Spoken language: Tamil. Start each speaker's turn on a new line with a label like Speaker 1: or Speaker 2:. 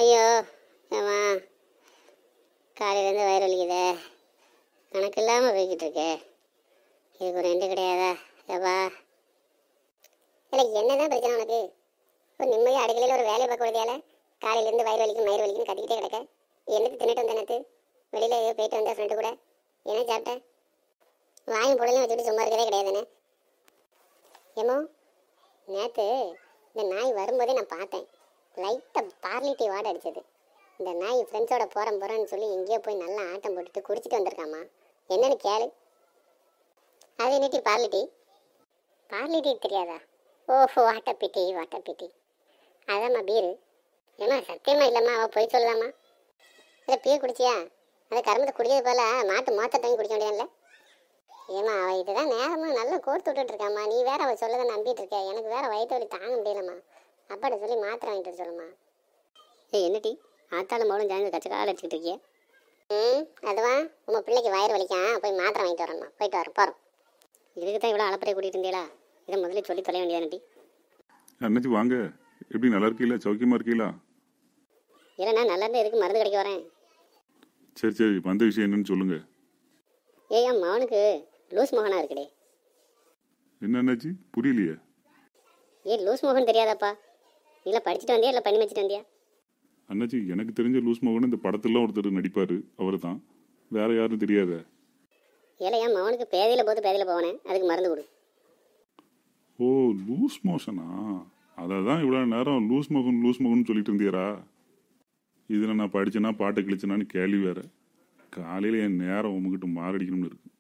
Speaker 1: ஐயோ ஏமா காலையிலேருந்து வயிறு வலிக்குதே கணக்கு இல்லாமல் போய்கிட்டு இருக்கே இதுக்கு ஒரு ரெண்டு கிடையாதா ஏப்பா இல்லை என்னதான் பிரச்சனை உனக்கு ஒரு நிம்மதியாக அடுக்கலையில் ஒரு வேலையை பார்க்க வேண்டியால காலையிலேருந்து வயிறு வலிக்கும் மயிறு வலிக்கும் கத்திக்கிட்டே கிடக்க என்னது தின்னுட்டு வந்த நேற்று வெளியில் ஏதோ போயிட்டு வந்த ஃப்ரெண்டு கூட என்ன சாப்பிட்டேன் வாயும் பொருளையும் வச்சுட்டு சும்மா இருக்கவே கிடையாதுண்ணே ஏமோ நேற்று இந்த நாய் வரும்போதே நான் பார்த்தேன் லைட்டாக பார்லிட்டி வாட அடிச்சது இந்த நாய் ஃப்ரெண்ட்ஸோட போகிறேன் போகிறேன்னு சொல்லி எங்கேயோ போய் நல்லா ஆட்டம் போட்டுட்டு குடிச்சிட்டு வந்திருக்காமா என்னன்னு கேளு அது என்னட்டி பார்லிட்டி பார்லிட்டி தெரியாதா ஓஹோ வாட்டப்பிட்டி வாட்டப்பிட்டி அதாம்மா பீரு ஏம்மா சத்தியமா இல்லைம்மா அவள் போய் சொல்லலாமா இல்லை பீர் குடிச்சியா அந்த கரும்பத்தை குடிக்கிறது போல மாட்டு மொத்த டைம் குடிக்க முடியாதுல்ல ஏம்மா அவள் இதுதான் நேரமாக நல்லா கோர்த்து விட்டுட்டு இருக்காம்மா நீ வேற அவள் சொல்லதை நம்பிட்டு இருக்க எனக்கு வேற வயிற்று வலி தாங்க முடியலம்மா அப்பாட்ட சொல்லி மாத்திரை வாங்கிட்டு வர சொல்லுமா ஏய் என்னடி ஆத்தால மோளும் ஜாங்க கச்சக்கால வச்சுக்கிட்டு இருக்கிய ம் அதுவா உங்கள் பிள்ளைக்கு வயிறு வலிக்கான் போய் மாத்திரை வாங்கிட்டு வரணுமா போயிட்டு வரோம் போகிறோம் இதுக்கு தான் இவ்வளோ அளப்பறை கூட்டிகிட்டு இருந்தீங்களா இதை முதல்ல சொல்லி தொலைய வேண்டியதானடி
Speaker 2: அண்ணாச்சி வாங்க எப்படி நல்லா இருக்கீங்களா சௌக்கியமா இருக்கீங்களா
Speaker 1: இல்லைண்ணா நல்லா இருந்து எதுக்கு மருந்து கிடைக்க வரேன்
Speaker 2: சரி சரி வந்த விஷயம் என்னன்னு சொல்லுங்க
Speaker 1: ஏய் என் மகனுக்கு லூஸ் மோகனா இருக்குடே
Speaker 2: என்ன அண்ணாச்சி புரியலையே
Speaker 1: ஏ லூஸ் மோகன் தெரியாதாப்பா இல்லை படிச்சுட்டு வந்தியா இல்லை பண்ணி வச்சுட்டு வந்தியா
Speaker 2: அண்ணாச்சி எனக்கு தெரிஞ்ச லூஸ் மோகன் இந்த படத்துலாம் ஒருத்தர் நடிப்பாரு அவர் தான் வேற யாரும் தெரியாத
Speaker 1: ஏலே என் மகனுக்கு பேதையில் போது பேதையில் போவனே அதுக்கு மருந்து கொடு
Speaker 2: ஓ லூஸ் மோஷனா அதை தான் இவ்வளோ நேரம் லூஸ் மோகன் லூஸ் மோகன் சொல்லிட்டு இருந்தியரா இதில் நான் படிச்சேனா பாட்டை கிழிச்சேனான்னு கேள்வி வேற காலையில் என் நேரம் உங்ககிட்ட மாரடிக்கணும்னு இருக்கு